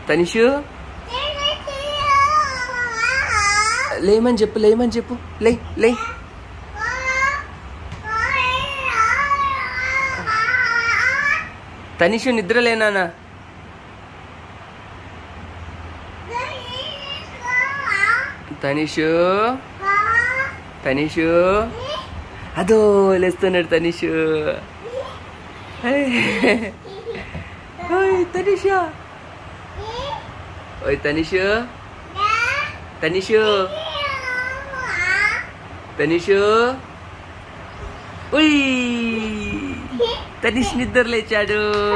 తనిషు లేమని చెప్పు లేమని చెప్పు లే లే తనిషు నిద్ర లేనానా తనిషు తనిషు అదో లేస్తున్నాడు తనిషు ఓయ్ తనిషా ఓయ్ తనిషు తనిషు తనిషు ఉయ్ తనిష్ నిద్ర లేచాడు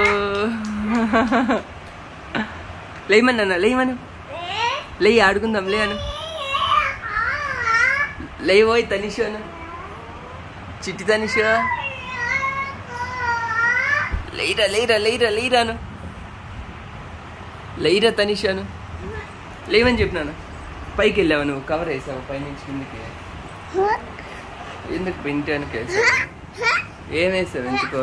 లేమన్నా లేమను లేయి ఆడుకుందాం లే అను లేవోయ్ తనిషు అను చిట్టి తనిషు లేరా లేరా లేరా లేరాను లేరా తనిషాను లేవని చెప్పినాను పైకి వెళ్ళావు నువ్వు కవర్ వేసావు పైనుంచి కిందకి ఎందుకు పెంటానికి వేసావు ఏం వేసావు ఎందుకో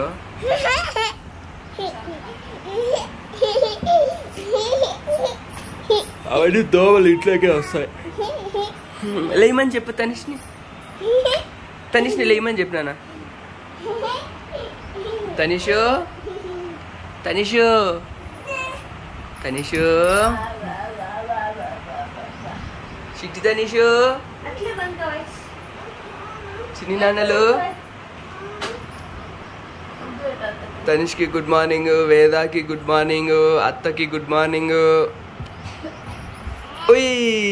అవన్నీ దోమలు ఇంట్లోకే వస్తాయి లేమని చెప్పు తనిష్ని తనిష్ని లేమని చెప్పినానా తనిషు తనిషు తనిషు చిట్టి తనిషు చిన్ని నాన్నలు తనిష్కి గుడ్ మార్నింగ్ వేదాకి గుడ్ మార్నింగ్ అత్తకి గుడ్ మార్నింగ్ ఉయ్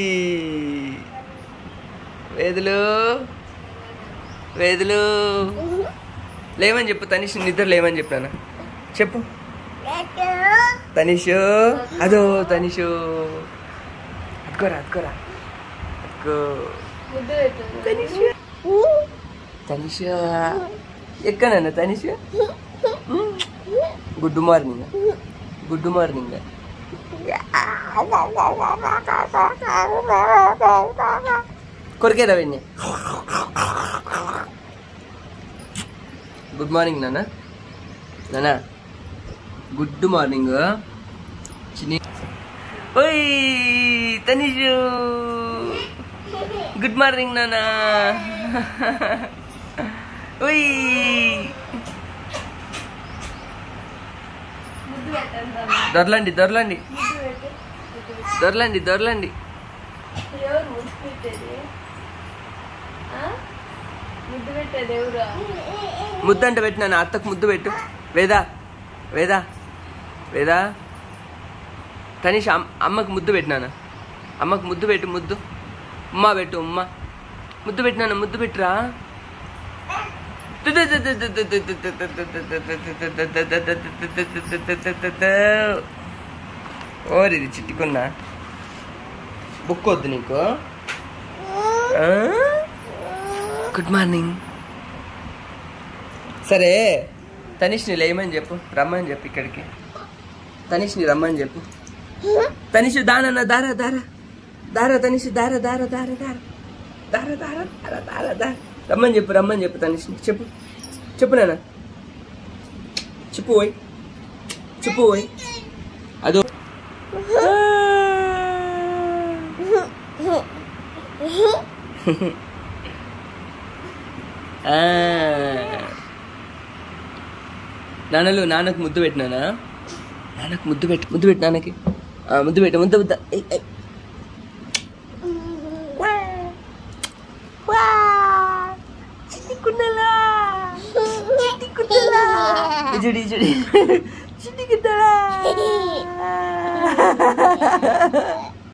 వేదులు వేదులు లేవని చెప్పు తనిష్ నిద్ర లేవని చెప్పాను చెప్పు తనిషు అదో తనిషు అతుకోరా అతుకోరా అతుకో తనిషు తనిషు ఎక్కనన్న Tanishu good morning good morning కొరికేదా వెన్నీ గుడ్ మార్నింగ్ నాన్న నాన్న గుడ్ మార్నింగ్ చిన్ని ఓయ్ తనిషు గుడ్ మార్నింగ్ నాన్న ఓయ్ దొరలండి దొరలండి దొరలండి దొరలండి ఎవరు ముద్దు పెట్టేది ఆ? ముద్దు పెట్టేది ఎవరు ముద్దు అంటే పెట్టినాను అత్తకు ముద్దు పెట్టు వేదా వేదా వేదా తనీష్ అమ్- అమ్మకు ముద్దు పెట్టినాను అమ్మకు ముద్దు పెట్టు ముద్దు ఉమ్మ పెట్టు ఉమ్మ ముద్దు పెట్టినాను ముద్దు పెట్టురా ఓరిది చిట్టుకున్నా బుక్ వద్దు నీకు గుడ్ మార్నింగ్ సరే తనిష్ని లేమని చెప్పు రమ్మని చెప్పు ఇక్కడికి తనిష్ని రమ్మని చెప్పు తనిష్ దానన్న దార దార దార తనిష్ దార దార దార దార దార దార దార దార దార రమ్మని చెప్పు రమ్మని చెప్పు తనిష్ని చెప్పు చెప్పు నాన్న చెప్పు పోయి చెప్పు పోయి అదో ఆ. నాన్నలు నాన్నకు ముద్దు పెట్టినానా నాన్నకు ముద్దు పెట్టు ముద్దు పెట్టు నాన్నకి ఆ, ముద్దు పెట్టు ముద్దు ముద్ద ఏయ్, ఏయ్. ఇజుడి ఇజుడి చిట్టి కుండలా